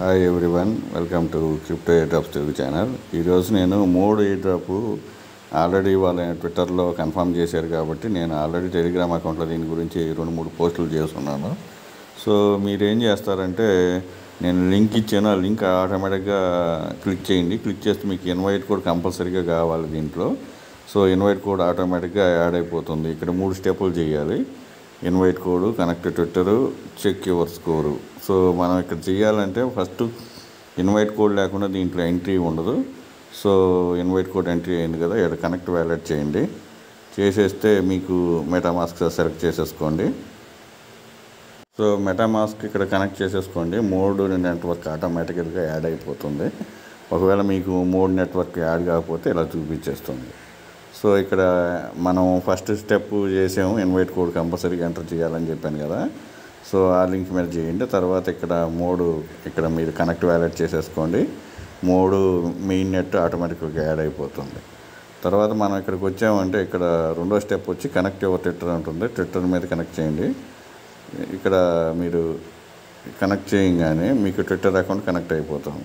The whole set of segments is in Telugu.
hi everyone welcome to crypto airdrops Telugu channel ఈరోజు నేను మూడు ఎయిర్ డ్రాప్ ఆల్రెడీ వాళ్ళ ట్విట్టర్లో కన్ఫర్మ్ చేశారు కాబట్టి నేను ఆల్రెడీ టెలిగ్రామ్ అకౌంట్లో దీని గురించి రెండు మూడు పోస్టులు చేస్తున్నాను సో మీరు ఏం చేస్తారంటే నేను లింక్ ఇచ్చాను ఆ లింక్ ఆటోమేటిక్గా క్లిక్ చేయండి క్లిక్ చేస్తే మీకు ఇన్వైట్ కోడ్ కంపల్సరీగా కావాలి దీంట్లో సో ఇన్వైట్ కోడ్ ఆటోమేటిక్గా యాడ్ అయిపోతుంది ఇక్కడ మూడు స్టెప్పులు చేయాలి invite code connect Twitter check your score so మనం ఇక్కడ చేయాలంటే ఫస్ట్ ఇన్వైట్ కోడ్ లేకుండా దీంట్లో ఎంట్రీ ఉండదు సో ఇన్వైట్ కోడ్ ఎంట్రీ అయింది కదా ఇక్కడ కనెక్ట్ వ్యాలెట్ చేయండి చేసేస్తే మీకు మెటామాస్క్ సెలెక్ట్ చేసేసుకోండి సో మెటామాస్క్ ఇక్కడ కనెక్ట్ చేసేసుకోండి మోడ్ నెట్వర్క్ ఆటోమేటిక్గా యాడ్ అయిపోతుంది ఒకవేళ మీకు మోడ్ నెట్వర్క్ యాడ్ కాకపోతే ఇలా చూపించేస్తుంది సో ఇక్కడ మనం ఫస్ట్ స్టెప్ చేసాము ఇన్వైట్ కోడ్ కంపల్సరీగా ఎంటర్ చేయాలని చెప్పాను కదా సో ఆ లింక్ మీద చేయండి తర్వాత ఇక్కడ మోడు ఇక్కడ మీరు కనెక్ట్ వ్యాలెట్ చేసేసుకోండి మోడు మెయిన్ నెట్ ఆటోమేటిక్గా యాడ్ అయిపోతుంది తర్వాత మనం ఇక్కడికి వచ్చామంటే ఇక్కడ రెండో స్టెప్ వచ్చి కనెక్ట్ యువర్ ట్విట్టర్ ఉంటుంది ట్విట్టర్ మీద కనెక్ట్ చేయండి ఇక్కడ మీరు కనెక్ట్ చేయగానే మీకు ట్విట్టర్ అకౌంట్ కనెక్ట్ అయిపోతాం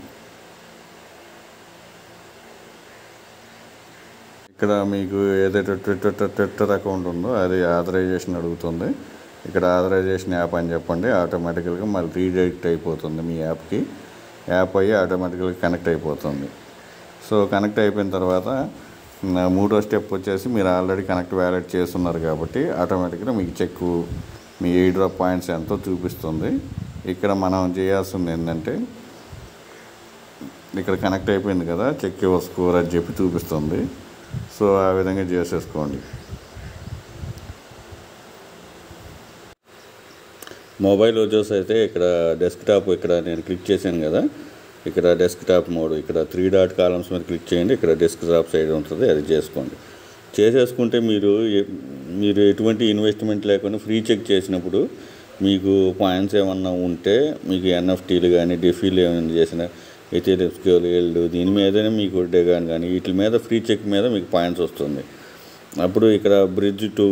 ఇక్కడ మీకు ఏదైతే ట్విట్టర్ ట్విట్టర్ అకౌంట్ ఉందో అది ఆథరైజేషన్ అడుగుతుంది ఇక్కడ ఆథరైజేషన్ యాప్ అని చెప్పండి ఆటోమేటికల్గా మళ్ళీ రీడైరెక్ట్ అయిపోతుంది మీ యాప్కి యాప్ అయ్యి ఆటోమేటికల్గా కనెక్ట్ అయిపోతుంది సో కనెక్ట్ అయిపోయిన తర్వాత నా మూడో స్టెప్ వచ్చేసి మీరు ఆల్రెడీ కనెక్ట్ వ్యాలెట్ చేస్తున్నారు కాబట్టి ఆటోమేటిక్గా మీకు చెక్ మీ ఎయిర్ డ్రాప్ పాయింట్స్ ఎంతో చూపిస్తుంది ఇక్కడ మనం చేయాల్సింది ఏంటంటే ఇక్కడ కనెక్ట్ అయిపోయింది కదా చెక్ యువర్ స్కోర్ అని చెప్పి చూపిస్తుంది సో ఆ విధంగా చేసేసుకోండి మొబైల్ వచ్చేసి అయితే ఇక్కడ డెస్క్టాప్ ఇక్కడ నేను క్లిక్ చేశాను కదా ఇక్కడ డెస్క్టాప్ మోడ్ ఇక్కడ త్రీ డాట్ కాలమ్స్ మీద క్లిక్ చేయండి ఇక్కడ డెస్క్టాప్ సైడ్ ఉంటుంది అది చేసుకోండి చేసేసుకుంటే మీరు ఎ- మీరు ఎటువంటి ఇన్వెస్ట్మెంట్ లేకుండా ఫ్రీ చెక్ చేసినప్పుడు మీకు పాయింట్స్ ఏమన్నా ఉంటే మీకు ఎన్ఎఫ్టీలు కానీ డిఫీలు ఏమైనా చేసిన ఎథీరియం స్కేల్ ఎల్డ్ దీని మీదనే మీకు డెగాన్ కానీ వీటి మీద ఫ్రీ చెక్ మీద మీకు పాయింట్స్ వస్తుంది అప్పుడు ఇక్కడ bridge to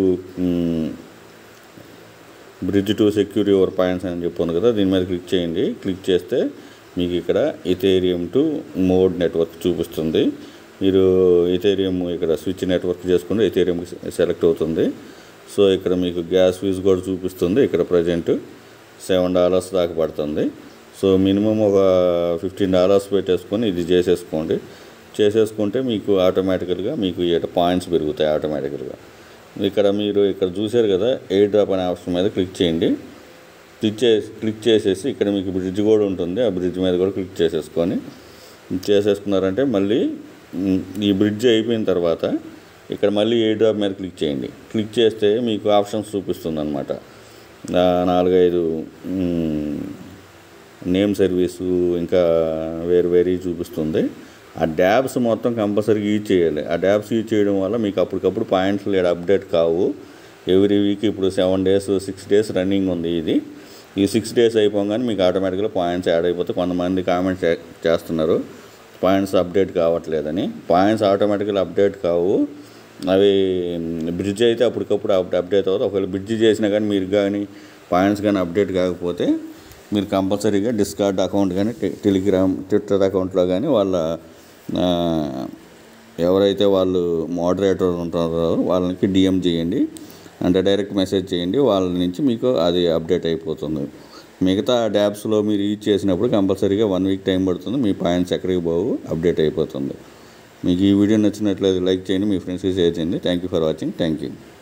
bridge to secure your points అని చెప్పాను కదా దీని మీద క్లిక్ చేయండి క్లిక్ చేస్తే మీకు ఇక్కడ ఇథేరియం టు మోడ్ నెట్వర్క్ చూపిస్తుంది మీరు ఇథేరియం ఇక్కడ స్విచ్ నెట్వర్క్ చేసుకుంటే ఇథేరియం సెలెక్ట్ అవుతుంది సో ఇక్కడ మీకు గ్యాస్ ఫీజు కూడా చూపిస్తుంది ఇక్కడ ప్రజెంట్ సెవెన్ డాలర్స్ దాకా పడుతుంది సో మినిమం ఒక ఫిఫ్టీన్ డాలర్స్ పెట్టేసుకొని ఇది చేసేసుకోండి చేసేసుకుంటే మీకు ఆటోమేటికల్గా మీకు ఇట పాయింట్స్ పెరుగుతాయి ఆటోమేటికల్గా ఇక్కడ మీరు ఇక్కడ చూశారు కదా ఎయిర్ డ్రాప్ అనే ఆప్షన్ మీద క్లిక్ చేయండి క్లిక్ చేసి క్లిక్ చేసేసి ఇక్కడ మీకు బ్రిడ్జ్ కూడా ఉంటుంది ఆ బ్రిడ్జ్ మీద కూడా క్లిక్ చేసేసుకొని చేసేసుకున్నారంటే మళ్ళీ మ్, ఈ బ్రిడ్జ్ అయిపోయిన తర్వాత ఇక్కడ మళ్ళీ ఎయిర్ డ్రాప్ మీద క్లిక్ చేయండి క్లిక్ చేస్తే మీకు ఆప్షన్స్ చూపిస్తుంది అనమాట నాలుగైదు మ్, నేమ్ సర్వీసు ఇంకా వేరు వేరే చూపిస్తుంది ఆ డ్యాబ్స్ మొత్తం కంపల్సరీగా యూజ్ చేయాలి ఆ డ్యాబ్స్ యూజ్ చేయడం వల్ల మీకు అప్పటికప్పుడు పాయింట్స్ లేడు అప్డేట్ కావు ఎవ్రీ వీక్ ఇప్పుడు seven days six days running ఉంది ఇది ఈ సిక్స్ డేస్ అయిపోగానే మీకు ఆటోమేటిక్గా పాయింట్స్ యాడ్ అయిపోతే కొంతమంది కామెంట్స్ చేస్తున్నారు పాయింట్స్ అప్డేట్ కావట్లేదని పాయింట్స్ ఆటోమేటిక్గా అప్డేట్ కావు అవి బ్రిడ్జ్ అయితే అప్పటికప్పుడు అప్- అప్డేట్ అవుతుంది ఒకవేళ బ్రిడ్జ్ చేసినా కానీ మీరు కానీ పాయింట్స్ కానీ అప్డేట్ కాకపోతే మీరు కంపల్సరీగా డిస్కార్డ్ అకౌంట్ కానీ టె- టెలిగ్రామ్ ట్విట్టర్ అకౌంట్లో కానీ వాళ్ళ ఆ, ఎవరైతే వాళ్ళు మోడరేటర్ ఉంటారో వాళ్ళకి డిఎం చేయండి అంటే డైరెక్ట్ మెసేజ్ చేయండి వాళ్ళ నుంచి మీకు అది అప్డేట్ అయిపోతుంది మిగతా డ్యాబ్స్లో మీరు యూజ్ చేసినప్పుడు కంపల్సరీగా వన్ వీక్ టైం పడుతుంది మీ పాయింట్స్ ఎక్కడికి పోవు అప్డేట్ అయిపోతుంది మీకు ఈ వీడియో నచ్చినట్లయితే లైక్ చేయండి మీ ఫ్రెండ్స్కి షేర్ చేయండి thank you for watching thank you